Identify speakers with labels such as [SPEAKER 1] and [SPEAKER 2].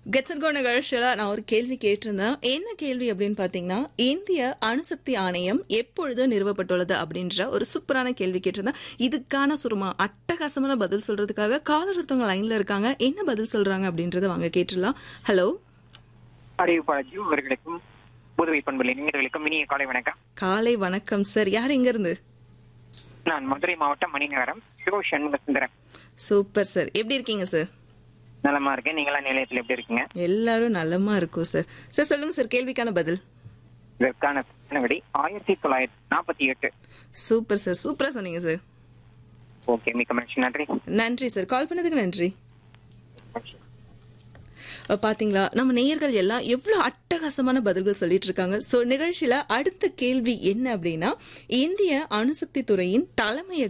[SPEAKER 1] கெட்சன்கோ நிகழ்ச்சியில் நான் ஒரு கேள்வி கேட்டிருந்தேன் என்ன கேள்வி அப்படின்னு பார்த்தீங்கன்னா இந்திய அணுசக்தி ஆணையம் எப்பொழுது நிறுவப்பட்டுள்ளது அப்படின்ற ஒரு சூப்பரான கேள்வி கேட்டிருந்தேன் இதுக்கான சுருமா அட்டகாசமான பதில் சொல்றதுக்காக காலர் ஒருத்தவங்க லைன்ல இருக்காங்க என்ன பதில் சொல்றாங்க அப்படின்றத வாங்க கேட்டுடலாம் ஹலோ
[SPEAKER 2] அறிவிப்பாளர் ஜீவ் அவர்களுக்கும் புதுவை பண்புள்ள இளைஞர்களுக்கும் இனிய காலை வணக்கம்
[SPEAKER 1] காலை வணக்கம் சார் யார் எங்க இருந்து
[SPEAKER 2] நான் மதுரை மாவட்டம் மணிநகரம் சிவ சண்முக சுந்தரம்
[SPEAKER 1] சூப்பர் சார் எப்படி இருக்கீங்க சார்
[SPEAKER 2] நலமா இருக்கேன் நீங்களாம் நிலையத்தில் எப்படி இருக்கீங்க
[SPEAKER 1] எல்லாரும் நல்லமா இருக்கும் சார் சார் சொல்லுங்க சார் கேள்விக்கான பதில்
[SPEAKER 2] இதற்கான விடை ஆயிரத்தி தொள்ளாயிரத்தி நாற்பத்தி எட்டு
[SPEAKER 1] சூப்பர் சார் சூப்பரா சொன்னீங்க சார்
[SPEAKER 2] ஓகே மிக்க மகிழ்ச்சி நன்றி
[SPEAKER 1] நன்றி சார் கால் பண்ணதுக்கு நன்றி அஹ் பாத்தீங்களா நம்ம நேயர்கள் எல்லாம் எவ்வளவு அட்டகாசமான பதில்கள் சொல்லிட்டு இருக்காங்க சோ நிகழ்ச்சியில அடுத்த கேள்வி என்ன அப்படின்னா இந்திய அணுசக்தி துறையின் தலைமையகம்